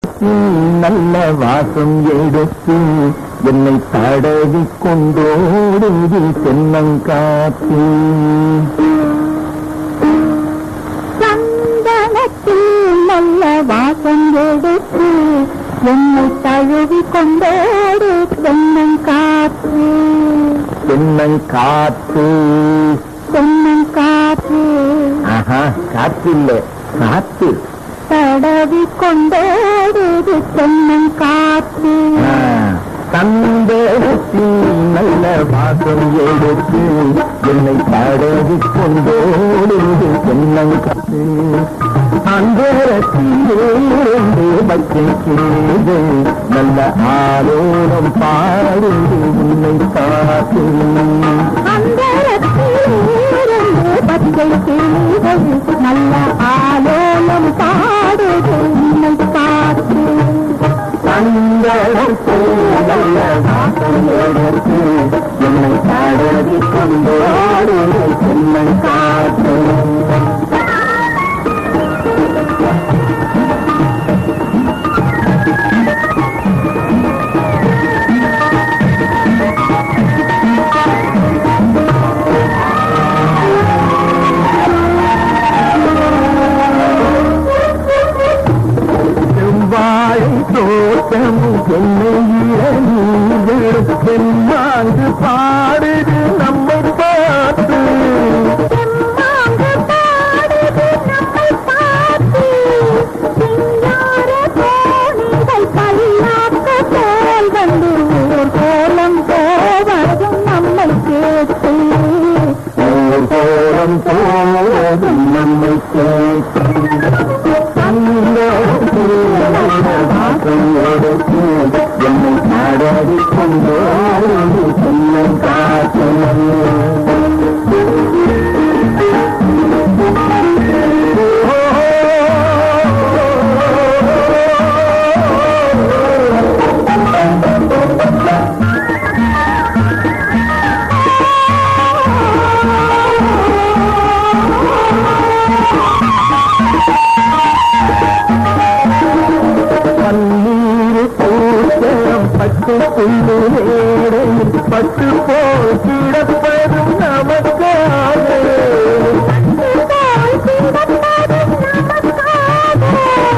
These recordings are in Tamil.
நல்ல வாசம் எடுத்து என்னை தடவி கொண்டோடுது தென்னங்காத்து சந்தனத்தில் நல்ல வாசம் எடுத்து என்னை தழுவி கொண்டோடு தென்னங் காற்று தென்னங்காத்து தென்னங் காற்று ஆஹா காத்து இல்ல காத்து தடவி கொண்டோடு தென்னங் காற்று ஆ, சந்தனத்தில் நல்ல வாசம் எடுத்து என்னை தடவி கொண்டோடுது தென்னங்காத்து அந்தரத்திலிருந்து பச்சை கிளீது நல்ல ஆரோரம் பாடுது உன்னை காத்து அந்தரத்திலிருந்து பச்சை கிளிகள் நல்ல ஆலோலம் பாடுது உன்னை பார்த்து சந்தனத்தில் நல்ல வாசம் எடுத்து என்னை தடவி கொண்டோடுது தென்னங்காத்து செவ்வாழை தோட்டம் என்னை இளநீர் செம்மாங்கு பாடுது நம்மை பார்த்து செம்மாங்கு பாடுது நம்மை பார்த்து சிங்கார தோணிகள் பல்லாக்க போல் வந்து ஊர் கோலம் போவதும் நம்மை கேட்டு ஊர் கோலம் போவதும் நம்மை கேட்டு வாசம் எடுத்து என்னை தடவி கொண்டோடு செல்லும் காற்று பன்னீர் பூசம் பட்டு புல்லு வேடையில் பட்டு போல் கிடப்பதும் நமக்காக போல் கிடப்பதும் நமக்காக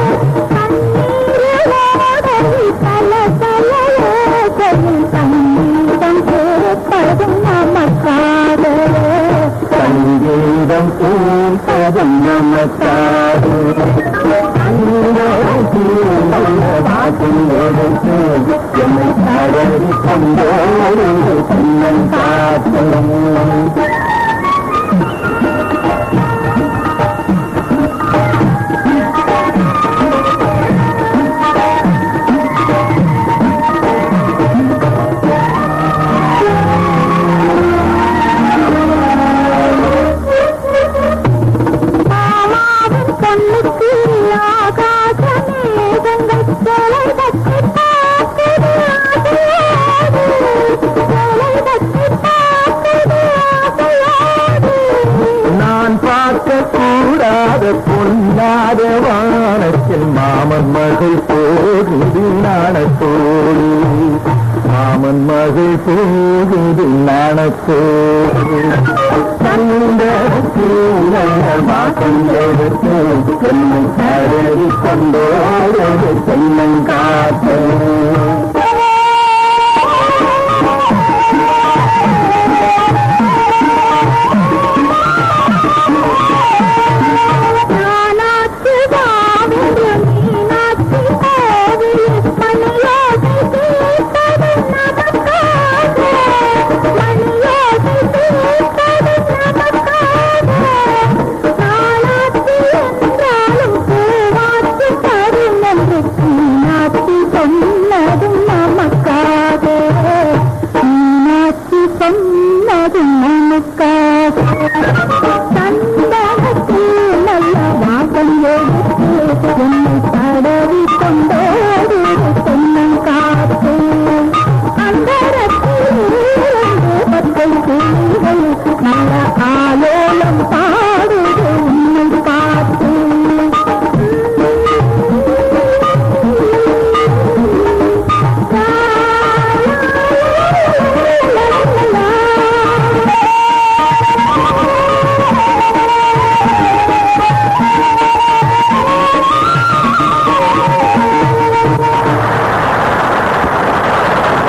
கண்ணீரோடை பல பல ஓசையில் சங்கீதம் கேட்பதும் நமக்காக சங்கீதம் பூசதும் நமக்காக வாசம் எடுத்து என்னை தடவி கொண்டோடு சின்னம் காற்றும் மாமாவின் கண்ணுக்கு ஆகாச மேகங்கள் தொலைதற்கு பார்க்குது ஆசையோடு. தொலைதற்கு பார்க்குது ஆசையோடு. நான் பார்க்க கூடாத பொன்னாத வானத்தில் மாமன் மகள் போகுது நாணத்தோடு மாமன் மகள் போகுது நாணத்தோடு வாசம் எடுத்து என்னை தடவி கொண்டோடு செல்லும் காற்று